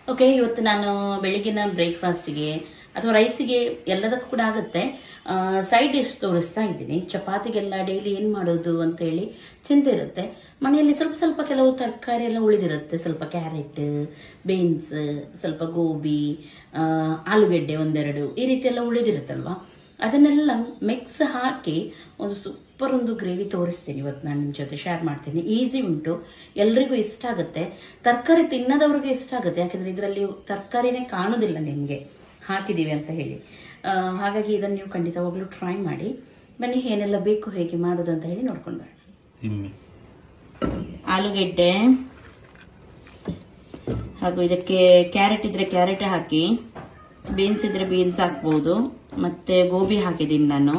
Okay ಇವತ್ತು ನಾನು ಬೆಳಗಿನ ಬ್ರೇಕ್ಫಾಸ್ಟ್ಗೆ ಅಥವಾ ರೈಸಿಗೆ ಎಲ್ಲದಕ್ಕೂ ಕೂಡ ಆಗುತ್ತೆ ಸೈಡ್ ಡಿಶ್ ತೋರಿಸ್ತಾ ಇದ್ದೀನಿ ಚಪಾತಿಗೆಲ್ಲ ಡೈಲಿ ಏನು ಮಾಡೋದು ಅಂತ ಹೇಳಿ ಚಿಂತೆ ಇರುತ್ತೆ ಮನೆಯಲ್ಲಿ ಸ್ವಲ್ಪ ಸ್ವಲ್ಪ ಕೆಲವು ತರಕಾರಿ ಎಲ್ಲ ಉಳಿದಿರುತ್ತೆ ಸ್ವಲ್ಪ ಕ್ಯಾರೆಟ್ ಬೀನ್ಸ್ ಸ್ವಲ್ಪ ಗೋಬಿ ಆ, ಆಲೂಗೆಡ್ಡೆ ಒಂದೆರಡು ಈ ರೀತಿ ಎಲ್ಲ ಉಳಿದಿರುತ್ತಲ್ವಾ ಅದನ್ನೆಲ್ಲ ಮಿಕ್ಸ್ ಹಾಕಿ ಒಂದು ಸೂಪರ್ ಒಂದು ಗ್ರೇವಿ ತೋರಿಸ್ತೀನಿ ಇವತ್ತು ನಾನು ನಿಮ್ಮ ಜೊತೆ ಶೇರ್ ಮಾಡ್ತೀನಿ ಈಸಿ ಉಂಟು ಎಲ್ರಿಗೂ ಇಷ್ಟ ಆಗುತ್ತೆ ತರಕಾರಿ ತಿನ್ನದವ್ರಿಗೆ ಇಷ್ಟ ಆಗುತ್ತೆ ಯಾಕಂದ್ರೆ ಇದರಲ್ಲಿ ತರಕಾರಿನೇ ಕಾಣೋದಿಲ್ಲ ನಿಮಗೆ ಹಾಕಿದೀವಿ ಅಂತ ಹೇಳಿ ಆ, ಹಾಗಾಗಿ ಇದನ್ನು ನೀವು ಖಂಡಿತವಾಗ್ಲೂ ಟ್ರೈ ಮಾಡಿ ಬನ್ನಿ ಏನೆಲ್ಲ ಬೇಕು ಹೇಗೆ ಮಾಡೋದು ಅಂತ ಹೇಳಿ ನೋಡ್ಕೊಂಡು ಬರೋಣ ತಿಮ್ಮಿ ಆಲೂಗೆಡ್ಡೆ ಹಾಗೂ ಇದಕ್ಕೆ ಕ್ಯಾರೆಟ್ ಇದ್ರೆ ಕ್ಯಾರೆಟ್ ಹಾಕಿ ಬೀನ್ಸ್ ಇದ್ರೆ ಬೀನ್ಸ್ ಹಾಕ್ಬೋದು ಮತ್ತೆ ಗೋಬಿ ಹಾಕಿದ್ದೀನಿ ನಾನು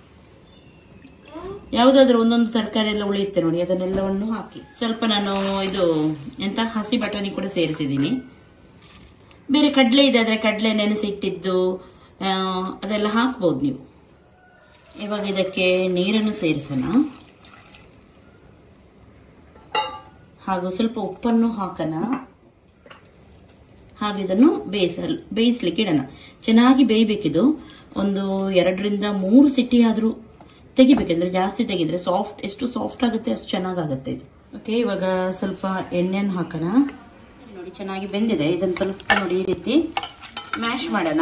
ಯಾವುದಾದ್ರೂ ಒಂದೊಂದು ತರಕಾರಿ ಎಲ್ಲ ಉಳಿಯುತ್ತೆ ನೋಡಿ ಅದನ್ನೆಲ್ಲವನ್ನು ಹಾಕಿ ಸ್ವಲ್ಪ ನಾನು ಇದು ಎಂತ ಹಸಿ ಬಟಾಣಿ ಕೂಡ ಸೇರಿಸಿದ್ದೀನಿ ಬೇರೆ ಕಡಲೆ ಇದೆ ಆದರೆ ಕಡಲೆ ನೆನೆಸಿಟ್ಟಿದ್ದು ಆ, ಅದೆಲ್ಲ ಹಾಕ್ಬೋದು ನೀವು ಇವಾಗ ಇದಕ್ಕೆ ನೀರನ್ನು ಸೇರಿಸೋಣ ಹಾಗೂ ಸ್ವಲ್ಪ ಉಪ್ಪನ್ನು ಹಾಕೋಣ ಹಾಗೆ ಇದನ್ನು ಬೇಯಿಸಲ್ ಬೇಯಿಸ್ಲಿಕ್ಕೆ ಇಡೋಣ ಚೆನ್ನಾಗಿ ಬೇಯಬೇಕಿದು ಒಂದು ಎರಡರಿಂದ ಮೂರು ಸಿಟಿ ಆದರೂ ತೆಗಿಬೇಕಂದ್ರೆ ಜಾಸ್ತಿ ತೆಗೆದ್ರೆ ಸಾಫ್ಟ್ ಎಷ್ಟು ಸಾಫ್ಟ್ ಆಗುತ್ತೆ ಅಷ್ಟು ಚೆನ್ನಾಗಾಗುತ್ತೆ ಇದು ಓಕೆ ಇವಾಗ ಸ್ವಲ್ಪ ಎಣ್ಣೆಯನ್ನು ಹಾಕೋಣ ನೋಡಿ ಚೆನ್ನಾಗಿ ಬೆಂದಿದೆ ಇದನ್ನು ಸ್ವಲ್ಪ ನೋಡಿ ಈ ರೀತಿ ಮ್ಯಾಶ್ ಮಾಡೋಣ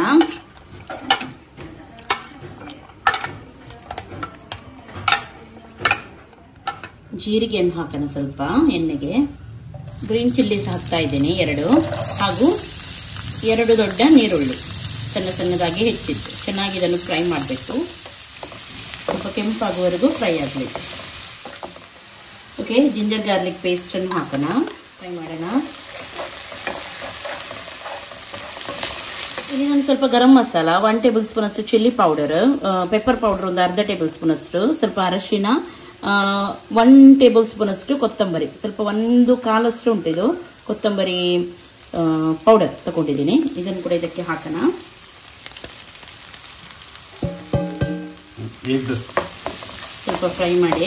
ಜೀರಿಗೆಯನ್ನು ಹಾಕೋಣ ಸ್ವಲ್ಪ ಎಣ್ಣೆಗೆ ಗ್ರೀನ್ ಚಿಲ್ಲೀಸ್ ಹಾಕ್ತಾ ಇದ್ದೀನಿ ಎರಡು ಹಾಗೂ ಎರಡು ದೊಡ್ಡ ನೀರುಳ್ಳಿ ಸಣ್ಣ ಸಣ್ಣದಾಗಿ ಹೆಚ್ಚಿದ್ದು ಚೆನ್ನಾಗಿ ಇದನ್ನು ಫ್ರೈ ಮಾಡಬೇಕು ಸ್ವಲ್ಪ ಕೆಂಪಾಗುವವರೆಗೂ ಫ್ರೈ ಆಗಬೇಕು ಓಕೆ ಜಿಂಜರ್ ಗಾರ್ಲಿಕ್ ಪೇಸ್ಟನ್ನು ಹಾಕೋಣ ಫ್ರೈ ಮಾಡೋಣ ಇಲ್ಲಿ ನಾನು ಸ್ವಲ್ಪ garam masala one tablespoon ಅಷ್ಟು ಚಿಲ್ಲಿ ಪೌಡರ್ ಪೆಪ್ಪರ್ ಪೌಡರ್ ಒಂದು ಅರ್ಧ ಟೇಬಲ್ ಸ್ಪೂನ್ ಅಷ್ಟು ಸ್ವಲ್ಪ ಅರಶಿನ ಒನ್ ಟೇಬಲ್ ಸ್ಪೂನ್ ಅಷ್ಟು ಕೊತ್ತಂಬರಿ ಸ್ವಲ್ಪ ಒಂದು ಕಾಲಷ್ಟು ಉಂಟು ಇದು ಕೊತ್ತಂಬರಿ ಪೌಡರ್ ತಗೊಂಡಿದ್ದೀನಿ ಇದನ್ನು ಕೂಡ ಇದಕ್ಕೆ ಹಾಕೋಣ ಎಗ್ ಸ್ವಲ್ಪ ಫ್ರೈ ಮಾಡಿ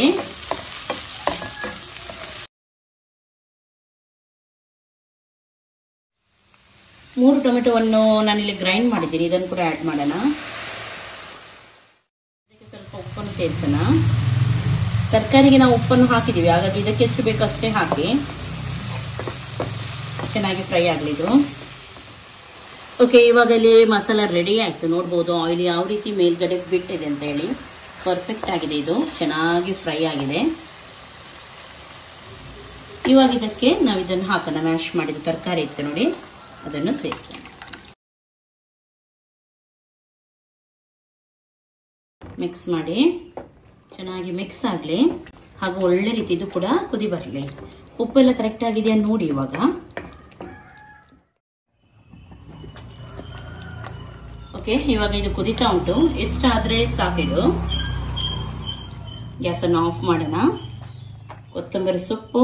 ಮೂರು ಟೊಮೆಟೊವನ್ನು ನಾನಿಲ್ಲಿ ಗ್ರೈಂಡ್ ಮಾಡಿದ್ದೀನಿ ಇದನ್ನು ಕೂಡ ಆ್ಯಡ್ ಮಾಡೋಣ ಇದಕ್ಕೆ ಸ್ವಲ್ಪ ಉಪ್ಪನ್ನು ಸೇರಿಸೋಣ ತರಕಾರಿಗೆ ನಾವು ಉಪ್ಪನ್ನು ಹಾಕಿದ್ದೀವಿ ಹಾಗಾಗಿ ಇದಕ್ಕೆ ಎಷ್ಟು ಬೇಕು ಅಷ್ಟೇ ಹಾಕಿ ಚೆನ್ನಾಗಿ ಫ್ರೈ ಆಗಲಿ ಇದು ಓಕೆ ಇವಾಗ ಇಲ್ಲಿ ಮಸಾಲ ರೆಡಿ ಆಯಿತು ನೋಡ್ಬೋದು ಆಯಿಲ್ ಯಾವ ರೀತಿ ಮೇಲ್ಗಡೆ ಬಿಟ್ಟಿದೆ ಅಂತ ಹೇಳಿ ಪರ್ಫೆಕ್ಟ್ ಆಗಿದೆ ಇದು ಚೆನ್ನಾಗಿ ಫ್ರೈ ಆಗಿದೆ ಇವಾಗ ಇದಕ್ಕೆ ನಾವು ಇದನ್ನು ಹಾಕೋಣ ಮ್ಯಾಶ್ ಮಾಡಿದ ತರಕಾರಿ ಇತ್ತು ನೋಡಿ ಅದನ್ನು ಸೇರಿಸೋಣ ಮಿಕ್ಸ್ ಮಾಡಿ ಚೆನ್ನಾಗಿ ಮಿಕ್ಸ್ ಆಗಲಿ ಹಾಗೂ ಒಳ್ಳೆ ರೀತಿ ಇದು ಕೂಡ ಕುದಿ ಬರಲಿ ಉಪ್ಪೆಲ್ಲ ಕರೆಕ್ಟ್ ಆಗಿದೆಯಾ ನೋಡಿ ಇವಾಗ ಓಕೆ ಇವಾಗ ಇದು ಕುದಿತಾ ಉಂಟು ಎಷ್ಟಾದರೆ ಸಾಕಿದು ಗ್ಯಾಸನ್ನು ಆಫ್ ಮಾಡೋಣ ಕೊತ್ತಂಬರಿ ಸೊಪ್ಪು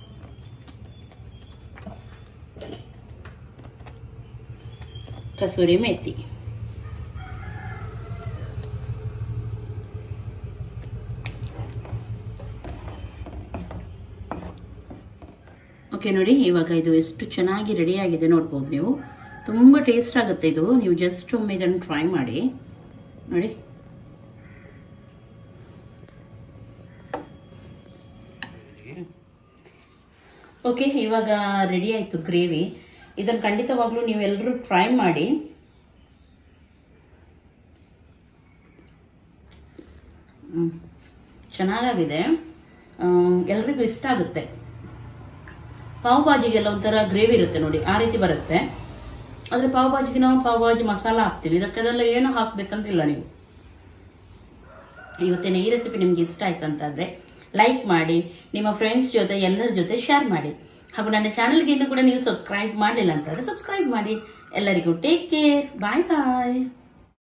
ಕಸೂರಿ ಮೇಥಿ ಓಕೆ ನೋಡಿ ಇವಾಗ ಇದು ಎಷ್ಟು ಚೆನ್ನಾಗಿ ರೆಡಿಯಾಗಿದೆ ನೋಡ್ಬೋದು ನೀವು ತುಂಬ ಟೇಸ್ಟ್ ಆಗುತ್ತೆ ಇದು ನೀವು ಜಸ್ಟ್ ಒಮ್ಮೆ ಇದನ್ನು ಟ್ರೈ ಮಾಡಿ ನೋಡಿ ಓಕೆ ಇವಾಗ ರೆಡಿ ಆಯಿತು ಗ್ರೇವಿ ಇದನ್ನು ಖಂಡಿತವಾಗ್ಲೂ ನೀವೆಲ್ಲರೂ ಟ್ರೈ ಮಾಡಿ ಹ್ಮ್. ಚೆನ್ನಾಗಾಗಿದೆ ಎಲ್ರಿಗೂ ಇಷ್ಟ ಆಗುತ್ತೆ ಪಾವ್ ಭಾಜಿಗೆಲ್ಲ ಒಂಥರ ಗ್ರೇವಿ ಇರುತ್ತೆ ನೋಡಿ ಆ ರೀತಿ ಬರುತ್ತೆ ಆದರೆ ಪಾವ್ ಭಾಜಿಗೆ ನಾವು ಪಾವ್ ಭಾಜಿ ಮಸಾಲ ಹಾಕ್ತೀವಿ ಇದಕ್ಕೆಲ್ಲ ಏನು ಹಾಕ್ಬೇಕಂತಿಲ್ಲ ನೀವು ಇವತ್ತಿನ ಈ ರೆಸಿಪಿ ನಿಮ್ಗೆ ಇಷ್ಟ ಆಯ್ತಂತಾದ್ರೆ ಲೈಕ್ ಮಾಡಿ ನಿಮ್ಮ ಫ್ರೆಂಡ್ಸ್ ಜೊತೆ ಎಲ್ಲರ ಜೊತೆ ಶೇರ್ ಮಾಡಿ ಹಾಗೂ ನನ್ನ ಚಾನಲ್ಗೆ ಇನ್ನೂ ಕೂಡ ನೀವು ಸಬ್ಸ್ಕ್ರೈಬ್ ಮಾಡಲಿಲ್ಲ ಅಂತಂದ್ರೆ ಸಬ್ಸ್ಕ್ರೈಬ್ ಮಾಡಿ ಎಲ್ಲರಿಗೂ ಟೇಕ್ ಕೇರ್ ಬಾಯ್ ಬಾಯ್